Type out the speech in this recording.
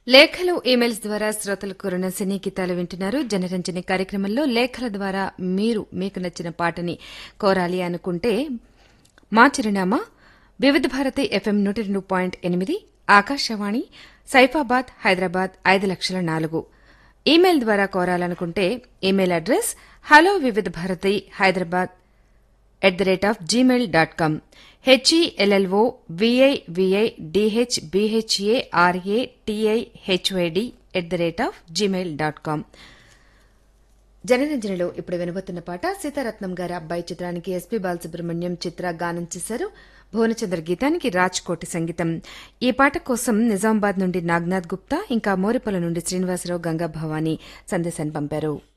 లేఖలు ఈమెయిల్స్ ద్వారా శ్రోతలకు రుణ సినీ గీతాలు వింటున్నారు జనరంజని కార్యక్రమంలో లేఖల ద్వారా మీరు మీకు నచ్చిన పాటని కోరాలి అనుకుంటే మా చిరునామా వివిధ భారతి ఎఫ్ఎం నూట రెండు పాయింట్ ఎనిమిది ఆకాశవాణి సైఫాబాద్ హైదరాబాద్ ఐదు లక్షల నాలుగు ఈమెయిల్ ద్వారా కోరాలనుకుంటే email address hello Vividh Bharati Hyderabad at the rate of Gmail dot com H E L L O V I V I D H B H A R A T I H Y D at the rate of Gmail dot com జనరంజనలో ఇప్పుడు వినబోతున్న పాట సీతారత్నం గారి అబ్బాయి చిత్రానికి ఎస్పీ బాలసుబ్రహ్మణ్యం చిత్ర గానం చేశారు భువనచంద్ర గీతానికి రాజ్ కోటి సంగీతం ఈ పాట కోసం నిజామాబాద్ నుండి నాగ్నాథ్ గుప్తా ఇంకా మోరిపల నుండి శ్రీనివాసరావు గంగా భవానీ సందేశాన్ని పంపారు